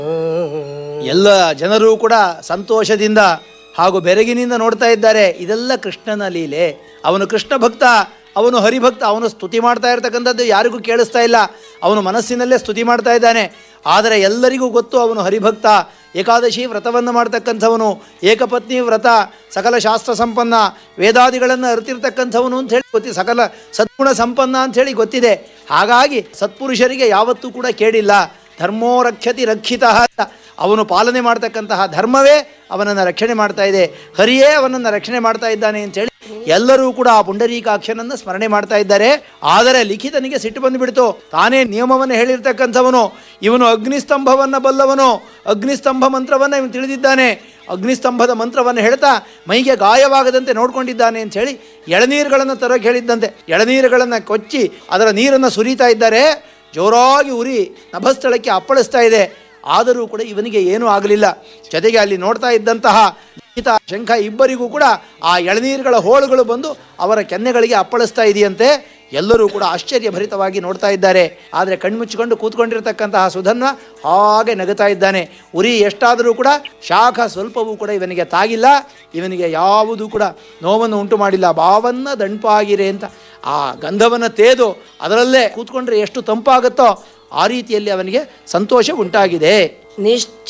ಎಲ್ಲ ಜನರು ಕೂಡ ಸಂತೋಷದಿಂದ ಹಾಗೂ ಬೆರಗಿನಿಂದ ನೋಡ್ತಾ ಇದ್ದಾರೆ ಇದೆಲ್ಲ ಕೃಷ್ಣನ ಲೀಲೆ ಅವನು ಕೃಷ್ಣ ಭಕ್ತ ಅವನು ಹರಿಭಕ್ತ ಅವನು ಸ್ತುತಿ ಮಾಡ್ತಾ ಇರ್ತಕ್ಕಂಥದ್ದು ಯಾರಿಗೂ ಕೇಳಿಸ್ತಾ ಇಲ್ಲ ಅವನು ಮನಸ್ಸಿನಲ್ಲೇ ಸ್ತುತಿ ಮಾಡ್ತಾ ಇದ್ದಾನೆ ಆದರೆ ಎಲ್ಲರಿಗೂ ಗೊತ್ತು ಅವನು ಹರಿಭಕ್ತ ಏಕಾದಶಿ ವ್ರತವನ್ನು ಮಾಡ್ತಕ್ಕಂಥವನು ಏಕಪತ್ನಿ ವ್ರತ ಸಕಲ ಶಾಸ್ತ್ರ ಸಂಪನ್ನ ವೇದಾದಿಗಳನ್ನು ಅರಿತಿರ್ತಕ್ಕಂಥವನು ಅಂತ ಹೇಳಿ ಗೊತ್ತಿ ಸಕಲ ಸದ್ಗುಣ ಸಂಪನ್ನ ಅಂತ ಹೇಳಿ ಗೊತ್ತಿದೆ ಹಾಗಾಗಿ ಸತ್ಪುರುಷರಿಗೆ ಯಾವತ್ತೂ ಕೂಡ ಕೇಳಿಲ್ಲ ಧರ್ಮೋ ರಕ್ಷತಿ ರಕ್ಷಿತ ಅವನು ಪಾಲನೆ ಮಾಡ್ತಕ್ಕಂತಹ ಧರ್ಮವೇ ಅವನನ್ನು ರಕ್ಷಣೆ ಮಾಡ್ತಾ ಇದೆ ಹರಿಯೇ ಅವನನ್ನು ರಕ್ಷಣೆ ಮಾಡ್ತಾ ಇದ್ದಾನೆ ಅಂತೇಳಿ ಎಲ್ಲರೂ ಕೂಡ ಆ ಪುಂಡರೀಕಾಕ್ಷನನ್ನು ಸ್ಮರಣೆ ಮಾಡ್ತಾ ಇದ್ದಾರೆ ಆದರೆ ಲಿಖಿತನಿಗೆ ಸಿಟ್ಟು ಬಂದುಬಿಡ್ತು ತಾನೇ ನಿಯಮವನ್ನು ಹೇಳಿರ್ತಕ್ಕಂಥವನು ಇವನು ಅಗ್ನಿಸ್ತಂಭವನ್ನು ಬಲ್ಲವನು ಅಗ್ನಿಸ್ತಂಭ ಮಂತ್ರವನ್ನು ಇವನು ತಿಳಿದಿದ್ದಾನೆ ಅಗ್ನಿಸ್ತಂಭದ ಮಂತ್ರವನ್ನು ಹೇಳ್ತಾ ಮೈಗೆ ಗಾಯವಾಗದಂತೆ ನೋಡ್ಕೊಂಡಿದ್ದಾನೆ ಅಂತ ಹೇಳಿ ಎಳನೀರುಗಳನ್ನು ತರೋಕೆ ಹೇಳಿದ್ದಂತೆ ಎಳನೀರುಗಳನ್ನು ಕೊಚ್ಚಿ ಅದರ ನೀರನ್ನು ಸುರಿತಾ ಇದ್ದಾರೆ ಜೋರಾಗಿ ಉರಿ ನಭಸ್ಥಳಕ್ಕೆ ಅಪ್ಪಳಿಸ್ತಾ ಇದೆ ಆದರೂ ಕೂಡ ಇವನಿಗೆ ಏನೂ ಆಗಲಿಲ್ಲ ಜೊತೆಗೆ ಅಲ್ಲಿ ನೋಡ್ತಾ ಇದ್ದಂತಹ ಲಿಖಿತ ಶಂಖ ಇಬ್ಬರಿಗೂ ಕೂಡ ಆ ಎಳನೀರುಗಳ ಹೋಳುಗಳು ಬಂದು ಅವರ ಕೆನ್ನೆಗಳಿಗೆ ಅಪ್ಪಳಿಸ್ತಾ ಇದೆಯಂತೆ ಎಲ್ಲರೂ ಕೂಡ ಆಶ್ಚರ್ಯಭರಿತವಾಗಿ ನೋಡ್ತಾ ಇದ್ದಾರೆ ಆದರೆ ಕಣ್ಮುಚ್ಚಿಕೊಂಡು ಕೂತ್ಕೊಂಡಿರ್ತಕ್ಕಂತಹ ಸುಧನ್ವ ಹಾಗೆ ನಗುತ್ತಾ ಇದ್ದಾನೆ ಉರಿ ಎಷ್ಟಾದರೂ ಕೂಡ ಶಾಖ ಸ್ವಲ್ಪವೂ ಕೂಡ ಇವನಿಗೆ ತಾಗಿಲ್ಲ ಇವನಿಗೆ ಯಾವುದೂ ಕೂಡ ನೋವನ್ನು ಉಂಟು ಮಾಡಿಲ್ಲ ಭಾವನ್ನ ದಂಪಾಗಿರೆ ಅಂತ ಆ ಗಂಧವನ್ನು ತೇದು ಅದರಲ್ಲೇ ಕೂತ್ಕೊಂಡ್ರೆ ಎಷ್ಟು ತಂಪಾಗುತ್ತೋ ಆ ರೀತಿಯಲ್ಲಿ ಅವನಿಗೆ ಸಂತೋಷ ಉಂಟಾಗಿದೆ ನಿಶ್ಚ